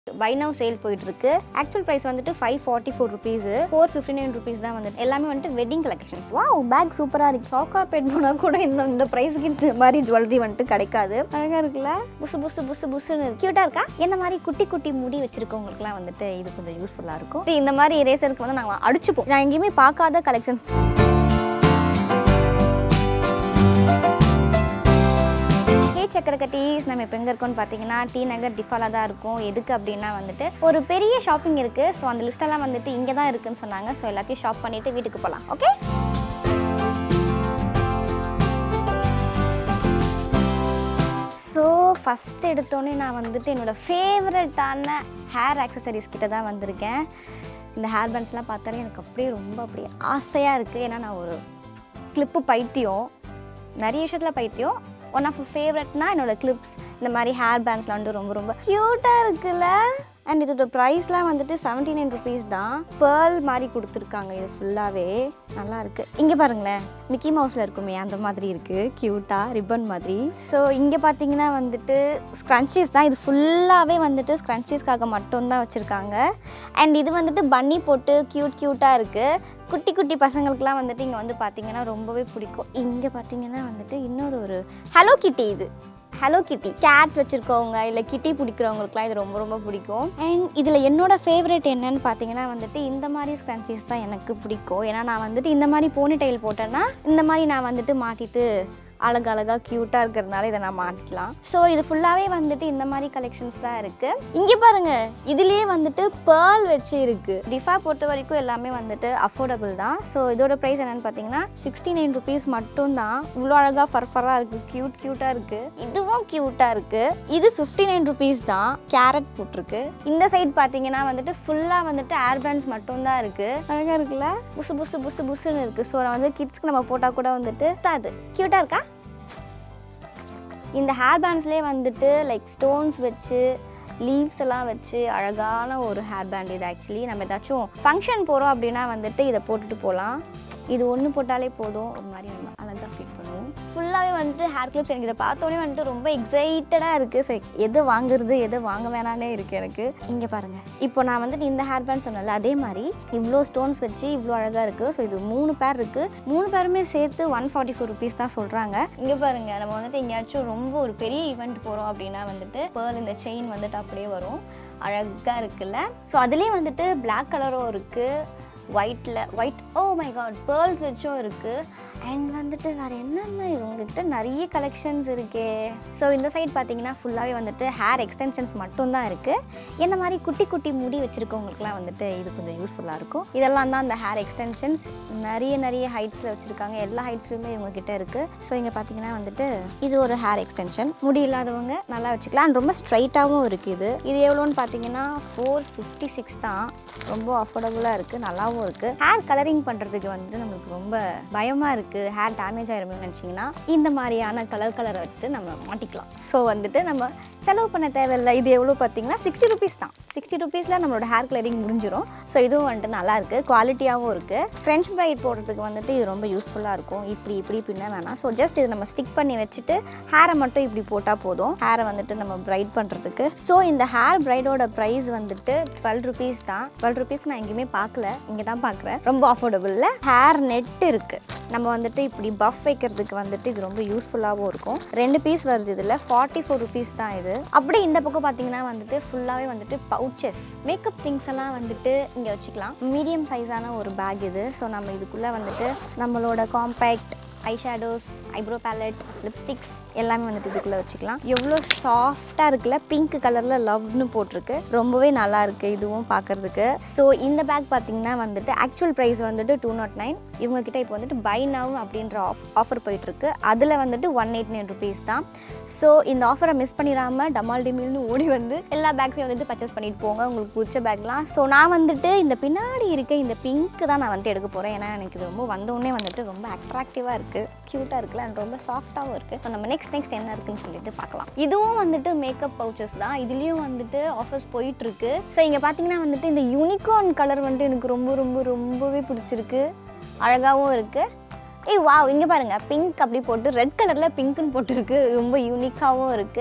By now sale போயிட்டு இருக்கு actual price வந்துட்டு five forty four rupees four fifty nine rupees தான் வந்துட்டு எல்லாமே வந்துட்டு வெட்டிங் கலெக்ஷன்ஸ் வா பேக் சூப்பராக இருக்கு சாக்கா பெட் போனால் கூட இந்த இந்த ப்ரைஸுக்கு இந்த மாதிரி ஜுவல்லரி வந்துட்டு கிடைக்காது அழகாக இருக்குல்ல புசு புசு புசு புசுன்னு க்யூட்டாக இருக்கா என்ன மாதிரி குட்டி குட்டி முடி வச்சிருக்கவங்களுக்குலாம் வந்துட்டு இது கொஞ்சம் யூஸ்ஃபுல்லாக இருக்கும் இது இந்த மாதிரி ரேசருக்கு வந்து நாங்கள் அடிச்சுப்போம் நான் எங்கேயுமே பார்க்காத கலெக்ஷன்ஸ் ஹே சக்கரக்கட்டீஸ் நம்ம இப்போ எங்கே இருக்கோம்னு பார்த்தீங்கன்னா டி நகர் டிஃபாலாக தான் இருக்கும் எதுக்கு அப்படின்னா வந்துட்டு ஒரு பெரிய ஷாப்பிங் இருக்குது ஸோ அந்த லிஸ்ட்டெல்லாம் வந்துட்டு இங்கே தான் இருக்குன்னு சொன்னாங்க ஸோ எல்லாத்தையும் ஷாப் பண்ணிவிட்டு வீட்டுக்கு போகலாம் ஓகே ஸோ ஃபஸ்ட் எடுத்தோடனே நான் வந்துட்டு என்னோடய ஃபேவரட்டான ஹேர் ஆக்சசரிஸ் கிட்ட தான் வந்திருக்கேன் இந்த ஹேர் பேண்ட்ஸ்லாம் பார்த்தாலே எனக்கு அப்படியே ரொம்ப அப்படியே ஆசையாக இருக்குது ஏன்னா நான் ஒரு கிளிப்பு பைத்தியம் நிறைய விஷயத்தில் பைத்தியம் ஒன் ஆஃப் ஃபேவரட்னா என்னோட கிளிப்ஸ் இந்த மாதிரி ஹேர் பேண்ட்ஸ்லாம் வந்து ரொம்ப ரொம்ப க்யூட்டாக இருக்குல்ல அண்ட் இதோட ப்ரைஸ்லாம் வந்துட்டு செவன்ட்டி நைன் ருபீஸ் தான் பேர்ல் மாதிரி கொடுத்துருக்காங்க இது ஃபுல்லாகவே நல்லா இருக்கு இங்கே பாருங்களேன் மிக்கி மவுஸில் இருக்குமே அந்த மாதிரி இருக்குது க்யூட்டாக ரிப்பன் மாதிரி ஸோ இங்கே பார்த்தீங்கன்னா வந்துட்டு ஸ்க்ரன்ச்சீஸ் தான் இது ஃபுல்லாகவே வந்துட்டு ஸ்க்ரன்ச்சீஸ்க்காக மட்டும்தான் வச்சுருக்காங்க அண்ட் இது வந்துட்டு பன்னி போட்டு க்யூட் க்யூட்டாக இருக்குது குட்டி குட்டி பசங்களுக்குலாம் வந்துட்டு இங்கே வந்து பார்த்தீங்கன்னா ரொம்பவே பிடிக்கும் இங்கே பார்த்தீங்கன்னா வந்துட்டு இன்னொரு ஒரு ஹலோ கிட்டி இது ஹலோ கிட்டி கேட்ஸ் வச்சுருக்கவங்க இல்லை கிட்டி பிடிக்கிறவங்களுக்குலாம் இது ரொம்ப ரொம்ப பிடிக்கும் அண்ட் இதில் என்னோட ஃபேவரட் என்னன்னு பார்த்தீங்கன்னா வந்துட்டு இந்த மாதிரி ஸ்க்ரன்ச்சீஸ் தான் எனக்கு பிடிக்கும் ஏன்னா நான் வந்துட்டு இந்த மாதிரி போனி டைல் போட்டேன்னா இந்த மாதிரி நான் வந்துட்டு மாட்டிட்டு அழகழகாக க்யூட்டாக இருக்கிறதுனால இதை நான் மாட்டிக்கலாம் ஸோ இது ஃபுல்லாகவே வந்துட்டு இந்த மாதிரி கலெக்ஷன்ஸ் தான் இருக்குது இங்கே பாருங்க இதுலேயே வந்துட்டு பேர்ல் வச்சு இருக்குது டிஃபா பொறுத்த வரைக்கும் எல்லாமே வந்துட்டு அஃபோர்டபுள் தான் ஸோ இதோட ப்ரைஸ் என்னென்னு பார்த்தீங்கன்னா சிக்ஸ்டி நைன் ருபீஸ் மட்டும்தான் இவ்வளோ அழகாக ஃபர்ஃபராக இருக்குது க்யூட் க்யூட்டாக இருக்குது இதுவும் க்யூட்டாக இருக்குது இது ஃபிஃப்டி நைன் ருபீஸ் தான் கேரட் போட்டிருக்கு இந்த சைடு பார்த்தீங்கன்னா வந்துட்டு ஃபுல்லாக வந்துட்டு ஏர் பேண்ட்ஸ் மட்டும்தான் இருக்குது அழகாக இருக்குல்ல புசு புசு புசு புசுன்னு இருக்குது ஸோ நான் வந்து கிட்ஸ்க்கு நம்ம போட்டால் கூட வந்துட்டு அது க்யூட்டாக இருக்கா இந்த ஹேர் பேண்ட்ஸ்லேயே வந்துட்டு லைக் ஸ்டோன்ஸ் வச்சு லீவ்ஸ் எல்லாம் வச்சு அழகான ஒரு ஹேர் பேண்ட் இது ஆக்சுவலி நம்ம ஏதாச்சும் ஃபங்க்ஷன் போகிறோம் அப்படின்னா வந்துட்டு இதை போட்டுட்டு போகலாம் இது ஒன்று போட்டாலே போதும் ஒரு மாதிரி நம்ம அழகாக ஃபிட் பண்ணுவோம் ஃபுல்லாகவே வந்துட்டு ஹேர் கிளிப்ஸ் எனக்கு இதை பார்த்தோன்னே வந்துட்டு ரொம்ப எக்ஸைட்டடாக இருக்குது சரி எது வாங்குறது எது வாங்க வேணானே இருக்குது எனக்கு இங்கே பாருங்கள் இப்போ நான் வந்துட்டு இந்த ஹேர் பேண்ட் சொன்னல அதே மாதிரி இவ்வளோ ஸ்டோன்ஸ் வச்சு இவ்வளோ அழகாக இருக்குது ஸோ இது மூணு பேர் இருக்குது மூணு பேருமே சேர்த்து ஒன் ஃபார்ட்டி ஃபோர் ருபீஸ் தான் சொல்கிறாங்க இங்கே பாருங்கள் நம்ம வந்துட்டு எங்கேயாச்சும் ரொம்ப ஒரு பெரிய ஈவெண்ட் போகிறோம் அப்படின்னா வந்துட்டு பேர்ல் இந்த செயின் வந்துட்டு அப்படியே வரும் அழகாக இருக்குல்ல ஸோ அதுலேயே வந்துட்டு பிளாக் கலரும் இருக்குது ஒயிட்டில் white oh my god pearls வச்சும் இருக்குது அண்ட் வந்துட்டு வேறு என்னென்ன இவங்ககிட்ட நிறைய கலெக்ஷன்ஸ் இருக்கே ஸோ இந்த சைட் பார்த்தீங்கன்னா ஃபுல்லாகவே வந்துட்டு ஹேர் எக்ஸ்டென்ஷன்ஸ் மட்டும்தான் இருக்குது என்ன மாதிரி குட்டி குட்டி முடி வச்சுருக்கவங்களுக்குலாம் வந்துட்டு இது கொஞ்சம் யூஸ்ஃபுல்லாக இருக்கும் இதெல்லாம் தான் அந்த ஹேர் எக்ஸ்டென்ஷன்ஸ் நிறைய நிறைய ஹைட்ஸில் வச்சுருக்காங்க எல்லா ஹைட்ஸ்லையுமே இவங்க கிட்ட இருக்குது ஸோ இங்கே பார்த்தீங்கன்னா வந்துட்டு இது ஒரு ஹேர் எக்ஸ்டென்ஷன் முடி இல்லாதவங்க நல்லா வச்சுக்கலாம் அண்ட் ரொம்ப ஸ்ட்ரைட்டாகவும் இருக்குது இது இது எவ்வளோன்னு பார்த்தீங்கன்னா ஃபோர் ஃபிஃப்டி சிக்ஸ் தான் ரொம்ப அஃபோர்டபுளாக இருக்குது நல்லாவும் இருக்குது ஹேர் கலரிங் பண்ணுறதுக்கு வந்துட்டு நம்மளுக்கு ரொம்ப பயமாக இருக்குது ஹேர் டேமேஜ் ஆயிரும்னு நினச்சிங்கன்னா இந்த மாதிரியான கலர் கலரை வச்சு நம்ம மாட்டிக்கலாம் ஸோ வந்துட்டு நம்ம செலவு பண்ண தேவையில்லை இது எவ்வளோ பார்த்தீங்கன்னா சிக்ஸ்டி ருபீஸ் தான் சிக்ஸ்டி ருபீஸில் நம்மளோட ஹேர் கலரிங் முடிஞ்சிடும் ஸோ இதுவும் வந்துட்டு நல்லா இருக்குது குவாலிட்டியாகவும் இருக்குது ஃப்ரெஞ்ச் ப்ரைட் போடுறதுக்கு வந்துட்டு இது ரொம்ப யூஸ்ஃபுல்லாக இருக்கும் இப்படி இப்படி பின்ன வேணாம் ஸோ ஜஸ்ட் இது நம்ம ஸ்டிக் பண்ணி வச்சுட்டு ஹேரை மட்டும் இப்படி போட்டால் போதும் ஹேரை வந்துட்டு நம்ம பிரைட் பண்ணுறதுக்கு ஸோ இந்த ஹேர் பிரைடோட ப்ரைஸ் வந்துட்டு டுவெல் ருபீஸ் தான் டுவெல் ருபீஸ்க்கு நான் எங்கேயுமே பார்க்கல இங்கே தான் பார்க்குறேன் ரொம்ப அஃபோர்டபுளில் ஹேர் நெட் இருக்குது நம்ம வந்துட்டு இப்படி பஃப் வைக்கிறதுக்கு வந்துட்டு இது ரொம்ப யூஸ்ஃபுல்லாகவும் இருக்கும் ரெண்டு பீஸ் வருது இதில் ஃபார்ட்டி ஃபோர் ருபீஸ் தான் இது அப்படி இந்த பக்கம் பார்த்தீங்கன்னா வந்துட்டு ஃபுல்லாகவே வந்துட்டு பவுச்சஸ் மேக்கப் திங்ஸ் எல்லாம் வந்துட்டு இங்கே வச்சுக்கலாம் மீடியம் சைஸான ஒரு பேக் இது ஸோ நம்ம இதுக்குள்ளே வந்துட்டு நம்மளோட compact eye shadows eyebrow palette lipsticks எல்லாமே வந்துட்டு இதுக்குள்ளே வச்சுக்கலாம் எவ்வளோ சாஃப்டாக இருக்குல்ல பிங்க் கலரில் லவ்னு போட்டிருக்கு ரொம்பவே நல்லா இருக்குது இதுவும் பார்க்குறதுக்கு ஸோ இந்த பேக் பார்த்தீங்கன்னா வந்துட்டு ஆக்சுவல் ப்ரைஸ் வந்துட்டு டூ நாட் நைன் இவங்கக்கிட்ட இப்போ வந்துட்டு பை நவ் அப்படின்ற ஆஃப் ஆஃபர் போயிட்டுருக்கு அதில் வந்துட்டு ஒன் எயிட் நைன் ருபீஸ் தான் ஸோ இந்த ஆஃபரை மிஸ் பண்ணிடாமல் டமால் டிமில்னு ஓடி வந்து எல்லா பேக்ஸையும் வந்துட்டு பர்ச்சேஸ் பண்ணிட்டு போங்க உங்களுக்கு பிடிச்ச பேக்லாம் ஸோ நான் வந்துட்டு இந்த பின்னாடி இருக்க இந்த பிங்க் தான் நான் வந்துட்டு எடுக்க போகிறேன் ஏன்னா எனக்கு இது ரொம்ப வந்தோடனே வந்துட்டு ரொம்ப அட்ராக்டிவாக இருக்குது க்யூட்டாக இருக்குல்ல and ரொம்ப சாஃப்டாகவும் இருக்குது ஸோ நம்ம நெக்ஸ்ட் நெக்ஸ்ட் என்ன இருக்குன்னு சொல்லிட்டு பார்க்கலாம் இதுவும் வந்துட்டு மேக்கப் பவுச்சஸ் தான் இதுலேயும் வந்துட்டு ஆஃபர்ஸ் போயிட்டுருக்கு ஸோ இங்கே பார்த்தீங்கன்னா வந்துட்டு இந்த யூனிகார்ன் கலர் வந்துட்டு எனக்கு ரொம்ப ரொம்ப ரொம்பவே பிடிச்சிருக்கு அழகாகவும் இருக்குது ஏய் வாவ் இங்கே பாருங்கள் பிங்க் அப்படி போட்டு ரெட் கலரில் பிங்க்னு போட்டிருக்கு ரொம்ப யூனிக்காகவும் இருக்குது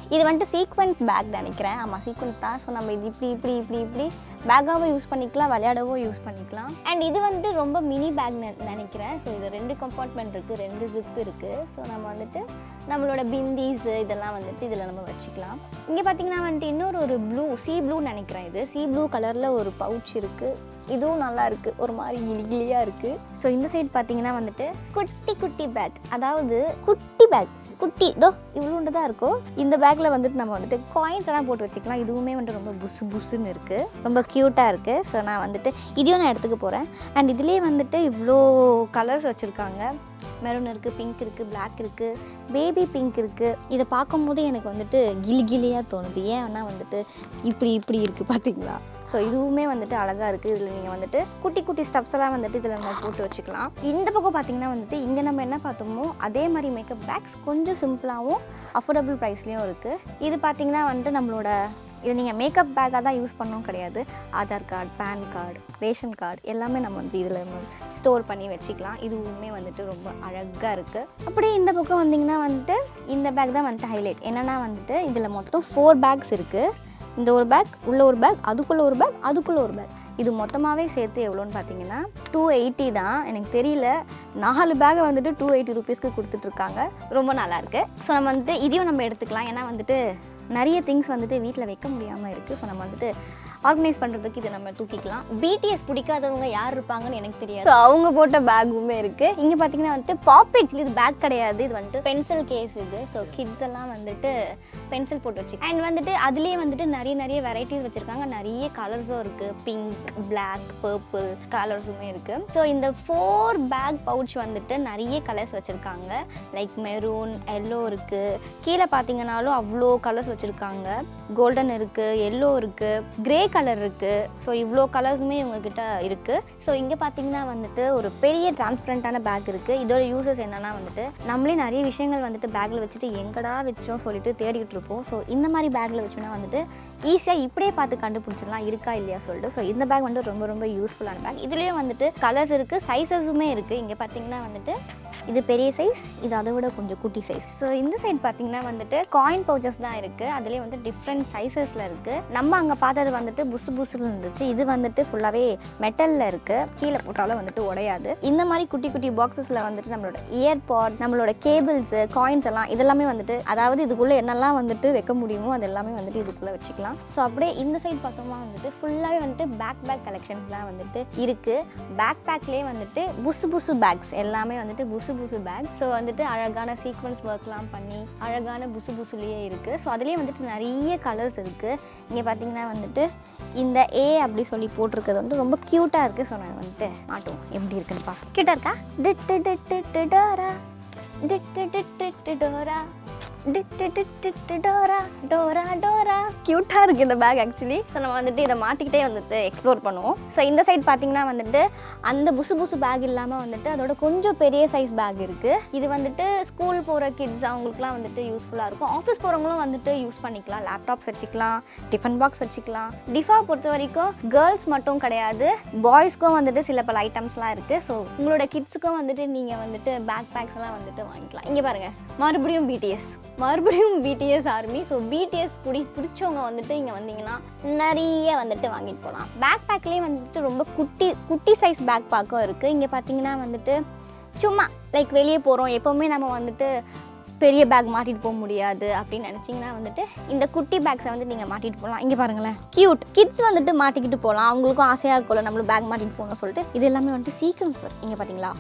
இது வந்துட்டு சீக்வன்ஸ் பேக் நினைக்கிறேன் ஆமாம் சீக்வன்ஸ் தான் ஸோ நம்ம இது இப்படி இப்படி இப்படி இப்படி பேக்காகவும் யூஸ் பண்ணிக்கலாம் விளையாடவும் யூஸ் பண்ணிக்கலாம் அண்ட் இது வந்துட்டு ரொம்ப மினி பேக் நினைக்கிறேன் ஸோ இது ரெண்டு கம்பார்ட்மெண்ட் இருக்குது ரெண்டு ஜிப் இருக்குது ஸோ நம்ம வந்துட்டு நம்மளோட பிந்தீஸ் இதெல்லாம் வந்துட்டு இதில் நம்ம வச்சுக்கலாம் இங்கே பார்த்தீங்கன்னா வந்துட்டு இன்னொரு ஒரு ப்ளூ சி ப்ளூ நினைக்கிறேன் இது சி ப்ளூ கலரில் ஒரு பவுச் இருக்குது இதுவும் நல்லா இருக்குது ஒரு மாதிரி கிளிகிளியாக இருக்குது ஸோ இந்த சைடு பார்த்தீங்கன்னா வந்துட்டு குட்டி குட்டி பேக் அதாவது குட்டி பேக் குட்டி இதோ இவ்வளோண்டு தான் இருக்கும் இந்த பேக்கில் வந்துட்டு நம்ம வந்துட்டு காயின்ஸ் எல்லாம் போட்டு வச்சுக்கலாம் இதுவுமே வந்துட்டு ரொம்ப புசு புசுன்னு இருக்குது ரொம்ப க்யூட்டாக இருக்குது ஸோ நான் வந்துட்டு இதையும் நான் எடுத்துக்க போகிறேன் அண்ட் இதுலேயே வந்துட்டு இவ்வளோ கலர்ஸ் வச்சுருக்காங்க மெரூன் இருக்குது பிங்க் இருக்குது பிளாக் இருக்குது பேபி பிங்க் இருக்குது இதை பார்க்கும்போதே எனக்கு வந்துட்டு கிளி கிளியாக தோணுது ஏன்னா வந்துட்டு இப்படி இப்படி இருக்குது பார்த்தீங்களா ஸோ இதுவுமே வந்துட்டு அழகாக இருக்குது இதில் நீங்கள் வந்துட்டு குட்டி குட்டி ஸ்டப்ஸ் எல்லாம் வந்துட்டு இதில் நம்ம போட்டு வச்சுக்கலாம் இந்த பக்கம் பார்த்தீங்கன்னா வந்துட்டு இங்கே நம்ம என்ன பார்த்தோமோ அதே மாதிரி மேக்கப் பேக்ஸ் கொஞ்சம் சிம்பிளாகவும் அஃபோர்டபுள் ப்ரைஸ்லேயும் இருக்குது இது பார்த்தீங்கன்னா வந்துட்டு நம்மளோட இது நீங்கள் மேக்கப் பேக்காக தான் யூஸ் பண்ணணும் கிடையாது Aadhaar card PAN card ration card எல்லாமே நம்ம வந்து இதில் ஸ்டோர் பண்ணி வச்சுக்கலாம் இதுவுமே வந்துட்டு ரொம்ப அழகாக இருக்குது அப்படியே இந்த பக்கம் வந்தீங்கன்னா வந்துட்டு இந்த பேக் தான் வந்துட்டு ஹைலைட் என்னென்னா வந்துட்டு இதில் மொத்தம் ஃபோர் பேக்ஸ் இருக்குது இந்த ஒரு பேக் உள்ள ஒரு பேக் அதுக்குள்ளே ஒரு பேக் அதுக்குள்ளே ஒரு பேக் இது மொத்தமாகவே சேர்த்து எவ்வளோன்னு பார்த்தீங்கன்னா டூ எயிட்டி தான் எனக்கு தெரியல நாலு பேக்கை வந்துட்டு டூ எயிட்டி ருபீஸ்க்கு கொடுத்துட்ருக்காங்க ரொம்ப நல்லாயிருக்கு ஸோ நம்ம வந்துட்டு இதையும் நம்ம எடுத்துக்கலாம் ஏன்னா வந்துட்டு நிறைய திங்ஸ் வந்துட்டு வீட்டில் வைக்க முடியாமல் இருக்குது ஸோ நம்ம வந்துட்டு ஆர்கனைஸ் பண்ணுறதுக்கு இதை நம்ம தூக்கிக்கலாம் பிடிஎஸ் பிடிக்காதவங்க யார் இருப்பாங்கன்னு எனக்கு தெரியாது ஸோ அவங்க போட்ட பேக்குமே இருக்குது இங்கே பார்த்தீங்கன்னா வந்துட்டு பாப்பெட் இது பேக் கிடையாது இது வந்துட்டு பென்சில் கேஸ் இது ஸோ கிட்ஸ் எல்லாம் வந்துட்டு பென்சில் போட்டு வச்சு அண்ட் வந்துட்டு அதுலேயே வந்துட்டு நிறைய நிறைய வெரைட்டிஸ் வச்சுருக்காங்க நிறைய கலர்ஸும் இருக்குது பிங்க் பிளாக் பர்பிள் கலர்ஸுமே இருக்குது ஸோ இந்த ஃபோர் பேக் பவுச் வந்துட்டு நிறைய கலர்ஸ் வச்சுருக்காங்க லைக் மெரூன் எல்லோ இருக்குது கீழே பார்த்தீங்கன்னாலும் அவ்வளோ கலர்ஸ் வச்சுருக்காங்க கோல்டன் இருக்குது எல்லோ இருக்குது கிரே கலர் இருக்குது ஸோ இவ்வளோ கலர்ஸுமே இவங்கக்கிட்ட இருக்குது ஸோ இங்கே பார்த்தீங்கன்னா வந்துட்டு ஒரு பெரிய டிரான்ஸ்பரண்ட்டான பேக் இருக்குது இதோட யூசஸ் என்னென்னா வந்துட்டு நம்மளே நிறைய விஷயங்கள் வந்துட்டு பேக்கில் வச்சுட்டு எங்கடா வச்சோம் சொல்லிட்டு தேடிட்டு இருப்போம் ஸோ இந்த மாதிரி பேக்கில் வச்சோன்னா வந்துட்டு ஈஸியாக இப்படியே பார்த்து கண்டுபிடிச்சிடலாம் இருக்கா இல்லையா சொல்லிட்டு ஸோ இந்த பேக் வந்து ரொம்ப ரொம்ப யூஸ்ஃபுல்லான பேக் இதுலேயும் வந்துட்டு கலர்ஸ் இருக்குது சைஸஸுமே இருக்குது இங்கே பார்த்தீங்கன்னா வந்துட்டு இது பெரிய சைஸ் இது அதை விட கொஞ்சம் குட்டி சைஸ் ஸோ இந்த சைடு பார்த்தீங்கன்னா வந்துட்டு காயின் பவுச்சஸ் தான் இருக்குது அதுலேயே வந்து டிஃப்ரெண்ட் சைஸஸில் இருக்குது நம்ம அங்கே பார்த்தது வந்துட்டு புசு புசுன்னு இருந்துச்சு இது வந்துட்டு ஃபுல்லாகவே மெட்டலில் இருக்குது கீழே போட்டாலும் வந்துட்டு உடையாது இந்த மாதிரி குட்டி குட்டி பாக்ஸஸில் வந்துட்டு நம்மளோட இயர்பாட் நம்மளோட கேபிள்ஸு காயின்ஸ் எல்லாம் இதெல்லாமே வந்துட்டு அதாவது இதுக்குள்ளே என்னெல்லாம் வந்துட்டு வைக்க முடியுமோ அது எல்லாமே வந்துட்டு இதுக்குள்ளே வச்சுக்கலாம் ஸோ அப்படியே இந்த சைடு பார்த்தோமா வந்துட்டு ஃபுல்லாகவே வந்துட்டு பேக் பேக் கலெக்ஷன்ஸ் தான் வந்துட்டு இருக்குது பேக் பேக்லேயே வந்துட்டு புசு புசு பேக்ஸ் எல்லாமே வந்துட்டு புசு புசு பேக் ஸோ வந்துட்டு அழகான சீக்வன்ஸ் ஒர்க்லாம் பண்ணி அழகான புசு புசுலேயே இருக்குது ஸோ அதுலேயே வந்துட்டு நிறைய கலர்ஸ் இருக்குது இங்கே பார்த்தீங்கன்னா வந்துட்டு இந்த ஏ அப்படி சொல்லி போட்டிருக்கிறது வந்து ரொம்ப க்யூட்டாக இருக்குது ஸோ நான் வந்துட்டு மாட்டுவோம் எப்படி இருக்குன்னு பா கிட்ட இருக்கா டிட்டு டிட்டு டிடோரா டிட்டு டிட்டு டிடோரா டிட்டு டிட்டு டிடோரா டோரா டோரா க்யூட்டாக இருக்குது இந்த பேக் ஆக்சுவலி ஸோ நம்ம வந்துட்டு இதை மாட்டிக்கிட்டே வந்துட்டு எக்ஸ்ப்ளோர் பண்ணுவோம் ஸோ இந்த சைடு பார்த்தீங்கன்னா வந்துட்டு அந்த புசு புசு பேக் இல்லாமல் வந்துட்டு அதோட கொஞ்சம் பெரிய சைஸ் பேக் இருக்குது இது வந்துட்டு ஸ்கூல் போகிற கிட்ஸ் அவங்களுக்குலாம் வந்துட்டு யூஸ்ஃபுல்லாக இருக்கும் ஆஃபீஸ் போகிறவங்களும் வந்துட்டு யூஸ் பண்ணிக்கலாம் லேப்டாப்ஸ் வச்சுக்கலாம் டிஃபன் பாக்ஸ் வச்சுக்கலாம் டிஃபா பொறுத்த வரைக்கும் கேர்ள்ஸ் மட்டும் கிடையாது பாய்ஸ்க்கும் வந்துட்டு சில பல ஐட்டம்ஸ்லாம் இருக்குது ஸோ உங்களோட கிட்ஸுக்கும் வந்துட்டு நீங்கள் வந்துட்டு பேக் பேக்ஸ் எல்லாம் வந்துட்டு வாங்கிக்கலாம் இங்கே பாருங்கள் மறுபடியும் பிடிஎஸ் மறுபடியும் பிடிஎஸ் ஆர்மி ஸோ பிடிஎஸ் பிடி பிடிச்சவங்க வந்துட்டு இங்கே வந்தீங்கன்னா நிறைய வந்துட்டு வாங்கிட்டு போகலாம் பேக் பேக்லேயே வந்துட்டு ரொம்ப குட்டி குட்டி சைஸ் பேக் பேக்கும் இருக்குது இங்கே பார்த்தீங்கன்னா வந்துட்டு சும்மா லைக் வெளியே போகிறோம் எப்போவுமே நம்ம வந்துட்டு பெரிய பேக் மாட்டிட்டு போக முடியாது அப்படின்னு நினச்சிங்கன்னா வந்துட்டு இந்த குட்டி பேக்ஸை வந்து நீங்கள் மாட்டிட்டு போகலாம் இங்கே பாருங்களேன் க்யூட் கிட்ஸ் வந்துட்டு மாட்டிக்கிட்டு போகலாம் அவங்களுக்கும் ஆசையாக இருக்கும்ல நம்மளும் பேக் மாட்டிட்டு போகணும்னு சொல்லிட்டு இது எல்லாமே வந்துட்டு சீக்வன்ஸ் வரும் இங்கே பார்த்தீங்களா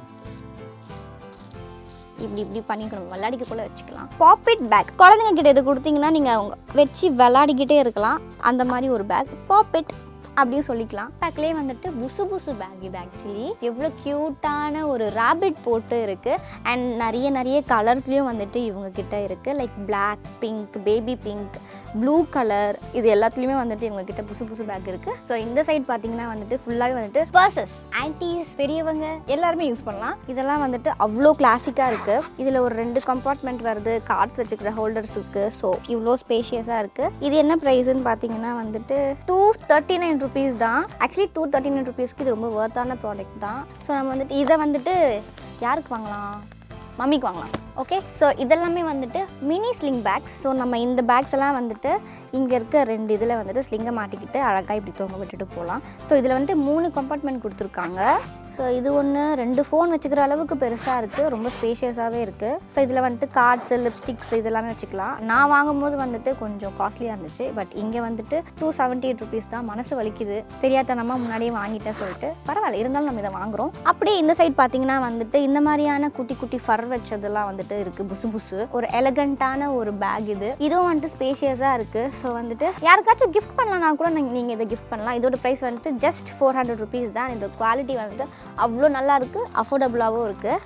இப்படி இப்படி பண்ணிக்கணும் விளையாடிக்க கூட வச்சுக்கலாம் பாப்பிட் பேக் குழந்தைங்க கிட்ட இது கொடுத்தீங்கன்னா நீங்கள் அவங்க வச்சு விளையாடிக்கிட்டே இருக்கலாம் அந்த மாதிரி ஒரு பேக் பாப்பிட் அப்படின்னு சொல்லிக்கலாம் பேக்லேயே வந்துட்டு புசு புசு பேக் இது ஆக்சுவலி எவ்வளோ க்யூட்டான ஒரு ரேபிட் போட்டு இருக்குது அண்ட் நிறைய நிறைய கலர்ஸ்லேயும் வந்துட்டு இவங்க கிட்ட இருக்குது like black pink baby pink blue colour இது எல்லாத்துலேயுமே வந்துட்டு இவங்க கிட்ட புசு புசு பேக் இருக்குது ஸோ இந்த சைடு பார்த்தீங்கன்னா வந்துட்டு ஃபுல்லாகவே வந்துட்டு பர்சஸ் ஆன்டிஸ் பெரியவங்க எல்லாருமே யூஸ் பண்ணலாம் இதெல்லாம் வந்துட்டு அவ்வளோ கிளாசிக்காக இருக்குது இதில் ஒரு ரெண்டு கம்பார்ட்மெண்ட் வருது கார்ட்ஸ் வச்சுக்கிற ஹோல்டர்ஸ் இருக்குது ஸோ இவ்வளோ ஸ்பேஷியஸாக இருக்குது இது என்ன ப்ரைஸ்ன்னு பார்த்தீங்கன்னா வந்துட்டு டூ தேர்ட்டி நைன் ருபீஸ் தான் ஆக்சுவலி டூ தேர்ட்டி நைன் ருபீஸ்க்கு இது ரொம்ப ஒர்த்தான ப்ராடக்ட் தான் ஸோ நம்ம வந்துட்டு இதை வந்துட்டு யாருக்கு வாங்கலாம் மம்மிக்கு வாங்கலாம் ஓகே ஸோ இதெல்லாமே வந்துட்டு மினி ஸ்லிங் பேக்ஸ் ஸோ நம்ம இந்த பேக்ஸ் எல்லாம் வந்துட்டு இங்கே இருக்க ரெண்டு இதில் வந்துட்டு ஸ்லிங்கை மாட்டிக்கிட்டு அழகாக இப்படி தொங்க விட்டுட்டு போகலாம் ஸோ இதில் வந்துட்டு மூணு கம்பார்ட்மெண்ட் கொடுத்துருக்காங்க ஸோ இது ஒன்று ரெண்டு ஃபோன் வச்சுக்கிற அளவுக்கு பெருசாக இருக்குது ரொம்ப ஸ்பேஷியஸாகவே இருக்குது ஸோ இதில் வந்துட்டு கார்ட்ஸு லிப்ஸ்டிக்ஸ் இதெல்லாமே வச்சுக்கலாம் நான் வாங்கும்போது வந்துட்டு கொஞ்சம் காஸ்ட்லியாக இருந்துச்சு பட் இங்கே வந்துட்டு டூ செவன்ட்டி எயிட் ருபீஸ் தான் மனசு வலிக்குது தெரியாதனமாக முன்னாடியே வாங்கிட்டேன் சொல்லிட்டு பரவாயில்ல இருந்தாலும் நம்ம இதை வாங்குறோம் அப்படியே இந்த சைடு பார்த்தீங்கன்னா வந்துட்டு இந்த மாதிரியான குட்டி குட்டி ஃபர் வச்சதெல்லாம் வந்துட்டு இருக்குது புசு புசு ஒரு எலகண்ட்டான ஒரு பேக் இது இதுவும் வந்துட்டு ஸ்பேஷியஸாக இருக்குது ஸோ வந்துட்டு யாருக்காச்சும் கிஃப்ட் பண்ணலனா கூட நீங்கள் இதை கிஃப்ட் பண்ணலாம் இதோட ப்ரைஸ் வந்துட்டு ஜஸ்ட் ஃபோர் ஹண்ட்ரட் ருபீஸ் தான் இந்த குவாலிட்டி வந்துட்டு அவ்வளோ நல்லா இருக்குது அஃபோர்டபுளாகவும் இருக்குது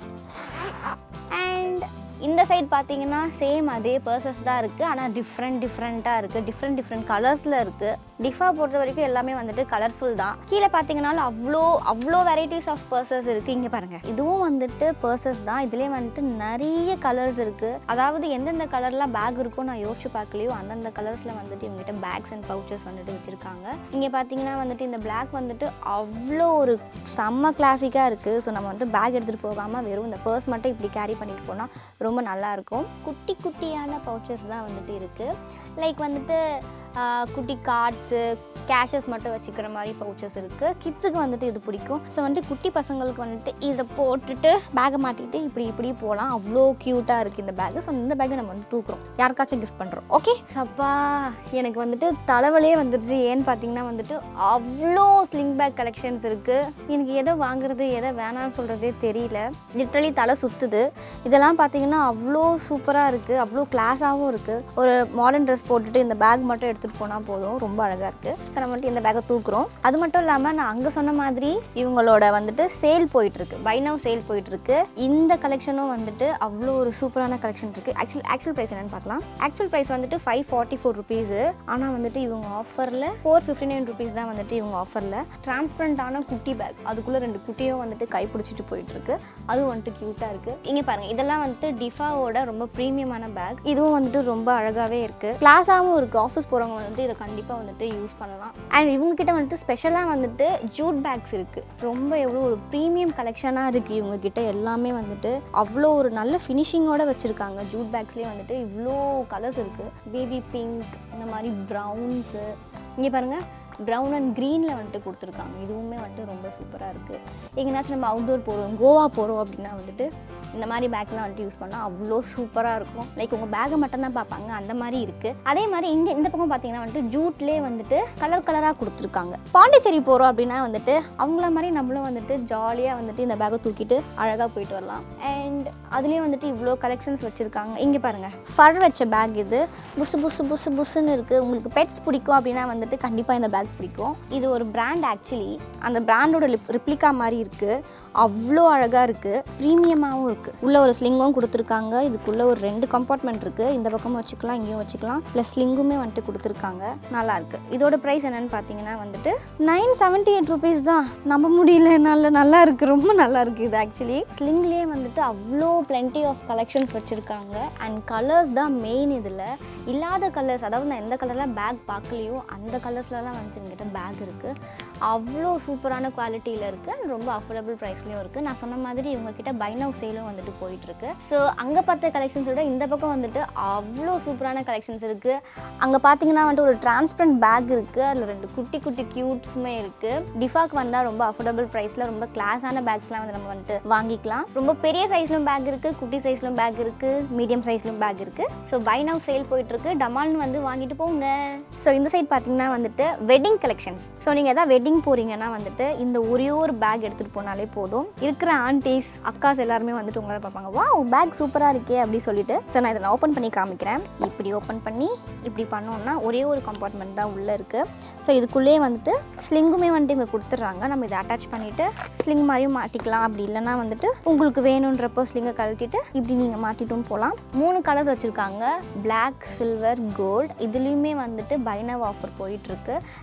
அண்ட் இந்த சைடு பார்த்தீங்கன்னா சேம் அதே பர்சஸ் தான் இருக்குது ஆனால் டிஃப்ரெண்ட் டிஃப்ரெண்ட்டாக இருக்குது டிஃப்ரெண்ட் டிஃப்ரெண்ட் கலர்ஸில் இருக்குது டிஃபா பொறுத்த வரைக்கும் எல்லாமே வந்துட்டு கலர்ஃபுல் தான் கீழே பார்த்தீங்கன்னாலும் அவ்வளோ அவ்வளோ வெரைட்டிஸ் ஆஃப் பர்சஸ் இருக்குது இங்கே பாருங்கள் இதுவும் வந்துட்டு பர்சஸ் தான் இதுலேயே வந்துட்டு நிறைய கலர்ஸ் இருக்குது அதாவது எந்தெந்த கலர்லாம் பேக் இருக்கோ நான் யோசிச்சு பார்க்கலையோ அந்தந்த கலர்ஸில் வந்துட்டு இவங்ககிட்ட பேக்ஸ் அண்ட் பவுச்சஸ் வந்துட்டு வச்சுருக்காங்க இங்கே பார்த்தீங்கன்னா வந்துட்டு இந்த பிளாக் வந்துட்டு அவ்வளோ ஒரு செம்ம கிளாசிக்காக இருக்குது ஸோ நம்ம வந்துட்டு பேக் எடுத்துகிட்டு போகாமல் வெறும் இந்த பர்ஸ் மட்டும் இப்படி கேரி பண்ணிட்டு போனால் ரொம்ப நல்லா இருக்கும் குட்டி குட்டியான பவுச்சஸ் தான் வந்துட்டு இருக்குது லைக் வந்துட்டு ஆஹ், குட்டி கார்ட்ஸு கேஷஸ் மட்டும் வச்சுக்கிற மாதிரி பவுச்சஸ் இருக்குது கிட்ஸுக்கு வந்துட்டு இது பிடிக்கும் ஸோ வந்துட்டு குட்டி பசங்களுக்கு வந்துட்டு இதை போட்டுட்டு பேக்கை மாட்டிட்டு இப்படி இப்படி போகலாம் அவ்வளோ க்யூட்டாக இருக்குது இந்த பேக் ஸோ இந்த பேக்கை நம்ம வந்து தூக்குறோம் யாருக்காச்சும் கிஃப்ட் பண்ணுறோம் ஓகே சப்பா எனக்கு வந்துட்டு தலைவலியே வந்துடுச்சு ஏன்னு பார்த்தீங்கன்னா வந்துட்டு அவ்வளோ ஸ்லிங் பேக் கலெக்ஷன்ஸ் இருக்குது எனக்கு எதை வாங்குறது எதை வேணாம்னு சொல்கிறதே தெரியல லிட்ரலி தலை சுற்றுது இதெல்லாம் பார்த்தீங்கன்னா அவ்வளோ சூப்பராக இருக்குது அவ்வளோ கிளாஸாகவும் இருக்குது ஒரு மாடர்ன் ட்ரெஸ் போட்டுட்டு இந்த பேக் மட்டும் எடுத்துகிட்டு போனால் போதும் ரொம்ப அழகாக இருக்குது நம்ம வந்துட்டு இந்த பேக்கை தூக்குறோம் அது மட்டும் இல்லாமல் நான் அங்கே சொன்ன மாதிரி இவங்களோட வந்துட்டு சேல் போயிட்டுருக்கு பை நவ் சேல் போயிட்டுருக்கு இந்த கலெக்ஷனும் வந்துட்டு அவ்வளோ ஒரு சூப்பரான கலெக்ஷன் இருக்குது ஆக்சுவல் ஆக்சுவல் ப்ரைஸ் என்னன்னு பார்க்கலாம் ஆக்சுவல் ப்ரைஸ் வந்துட்டு ஃபைவ் ஃபார்ட்டி ஃபோர் ருபீஸு ஆனால் வந்துட்டு இவங்க ஆஃபரில் ஃபோர் ஃபிஃப்டி நைன் ருபீஸ் தான் வந்துட்டு இவங்க ஆஃபரில் டிரான்ஸ்பரண்டான குட்டி பேக் அதுக்குள்ளே ரெண்டு குட்டியும் வந்துட்டு கை பிடிச்சிட்டு போயிட்டுருக்கு அதுவும் வந்துட்டு க்யூட்டாக இருக்குது இங்கே பாருங்கள் இதெல்லாம் வந்துட்டு டிஃபாவோட ரொம்ப ப்ரீமியமான பேக் இதுவும் வந்துட்டு ரொம்ப அழகாகவே இருக்குது கிளாஸாகவும் இருக்குது ஆஃபீஸ் போகிறவங்க வந்துட்டு இதை கண்டிப்பாக வந்துட்டு யூஸ் பண்ணலாம் அண்ட் இவங்ககிட்ட வந்துட்டு ஸ்பெஷலாக வந்துட்டு ஜூட் பேக்ஸ் இருக்குது ரொம்ப எவ்வளோ ஒரு ப்ரீமியம் கலெக்ஷனாக இருக்குது இவங்க கிட்ட எல்லாமே வந்துட்டு அவ்வளோ ஒரு நல்ல ஃபினிஷிங்கோட வச்சுருக்காங்க ஜூட் பேக்ஸ்லேயே வந்துட்டு இவ்வளோ கலர்ஸ் இருக்குது பேபி பிங்க் இந்த மாதிரி ப்ரௌன்ஸு இங்கே பாருங்கள் ப்ரௌன் அண்ட் க்ரீனில் வந்துட்டு கொடுத்துருக்காங்க இதுவுமே வந்துட்டு ரொம்ப சூப்பராக இருக்குது எங்கேனாச்சும் நம்ம அவுட்டோர் போகிறோம் கோவா போகிறோம் அப்படின்னா வந்துட்டு இந்த மாதிரி பேக்லாம் வந்துட்டு யூஸ் பண்ணால் அவ்வளோ சூப்பராக இருக்கும் லைக் உங்கள் பேக்கை மட்டும் தான் பார்ப்பாங்க அந்த மாதிரி இருக்குது அதே மாதிரி இங்கே இந்த பக்கம் பார்த்தீங்கன்னா வந்துட்டு ஜூட்லேயே வந்துட்டு கலர் கலராக கொடுத்துருக்காங்க பாண்டிச்சேரி போகிறோம் அப்படின்னா வந்துட்டு அவங்கள மாதிரி நம்மளும் வந்துட்டு ஜாலியாக வந்துட்டு இந்த பேக்கை தூக்கிட்டு அழகாக போயிட்டு வரலாம் அண்ட் அதுலேயும் வந்துட்டு இவ்வளோ கலெக்ஷன்ஸ் வச்சுருக்காங்க இங்கே பாருங்கள் ஃபர் வச்ச பேக் இது புசு புசு புசு புசுன்னு இருக்குது உங்களுக்கு பெட்ஸ் பிடிக்கும் அப்படின்னா வந்துட்டு கண்டிப்பாக இந்த பேக் பிடிக்கும் இது ஒரு பிராண்ட் ஆக்சுவலி அந்த பிராண்டோட ரிப்ளிகா மாதிரி இருக்குது அவ்வளோ அழகாக இருக்குது ப்ரீமியமாகவும் இருக்குது உள்ளே ஒரு ஸ்லிங்கும் கொடுத்துருக்காங்க இதுக்குள்ளே ஒரு ரெண்டு கம்பார்ட்மெண்ட் இருக்குது இந்த பக்கமும் வச்சுக்கலாம் இங்கேயும் வச்சுக்கலாம் ப்ளஸ் ஸ்லிங்குமே வந்துட்டு கொடுத்துருக்காங்க நல்லா இருக்கு இதோட ப்ரைஸ் என்னன்னு பார்த்தீங்கன்னா வந்துட்டு நைன் செவன்ட்டி எயிட் ருபீஸ் தான் நம்ப முடியல நல்ல நல்லா இருக்குது ரொம்ப நல்லா இருக்குது இது ஆக்சுவலி ஸ்லிங்லேயே வந்துட்டு அவ்வளோ plenty ஆஃப் கலெக்ஷன்ஸ் வச்சுருக்காங்க அண்ட் கலர்ஸ் தான் மெயின் இதில் இல்லாத கலர்ஸ் அதாவது நான் எந்த கலரில் பேக் பார்க்கலையோ அந்த கலர்ஸ்லலாம் வந்துட்டு எங்கிட்ட பேக் இருக்குது அவ்வளோ சூப்பரான குவாலிட்டியில் இருக்குது அண்ட் ரொம்ப அஃபோர்டபுள் ப்ரைஸ்லேயும் இருக்குது நான் சொன்ன மாதிரி இவங்ககிட்ட பைனவ் சேலும் வந்துட்டு போயிட்டுருக்கு ஸோ அங்கே பார்த்த கலெக்ஷன்ஸ் விட இந்த பக்கம் வந்துட்டு அவ்வளோ சூப்பரான கலெக்ஷன்ஸ் இருக்குது அங்கே பார்த்தீங்கன்னா வந்துட்டு ஒரு டிரான்ஸ்பரண்ட் பேக் இருக்குது அதில் ரெண்டு குட்டி குட்டி க்யூட்ஸுமே இருக்குது டிஃபாக் வந்தால் ரொம்ப அஃபோர்டபுள் ப்ரைஸில் ரொம்ப கிளாஸான பேக்ஸ்லாம் வந்து நம்ம வந்துட்டு வாங்கிக்கலாம் ரொம்ப பெரிய சைஸ்லும் பேக் இருக்குது குட்டி சைஸ்லும் பேக் இருக்குது மீடியம் சைஸ்லும் பேக் இருக்குது ஸோ பை நவ் சேல் போயிட்டுருக்கு டமால்னு வந்து வாங்கிட்டு போங்க ஸோ இந்த சைட் பார்த்தீங்கன்னா வந்துட்டு வெட்டிங் கலெக்ஷன்ஸ் ஸோ நீங்கள் எதாவது வெட்டிங் போகிறீங்கன்னா வந்துட்டு இந்த ஒரே ஒரு பேக் எடுத்துகிட்டு போனாலே போதும் இருக்கிற ஆன்டிஸ் அக்காஸ் எல்லாருமே வந்துட்டு உங்களை பார்ப்பாங்க வா பேக் சூப்பராக இருக்கே அப்படி சொல்லிட்டு ஸோ நான் இதை நான் ஓப்பன் பண்ணி காமிக்கிறேன் இப்படி ஓப்பன் பண்ணி இப்படி பண்ணோம்னா ஒரே ஒரு கம்பார்ட்மெண்ட் தான் உள்ளே இருக்குது ஸோ இதுக்குள்ளேயே வந்துட்டு ஸ்லிங்குமே வந்துட்டு இவங்க கொடுத்துட்றாங்க நம்ம இதை அட்டாச் பண்ணிவிட்டு ஸ்லிங் மாதிரியும் மாட்டிக்கலாம் அப்படி இல்லைன்னா வந்துட்டு உங்களுக்கு வேணுன்றப்போ ஸ்லிங்கை கழட்டிட்டு இப்படி நீங்கள் மாட்டிட்டும் போகலாம் மூணு கலர்ஸ் வச்சுருக்காங்க Black சில்வர் கோல்ட் இதுலேயுமே வந்துட்டு பைனவ் ஆஃபர் போயிட்டுருக்கு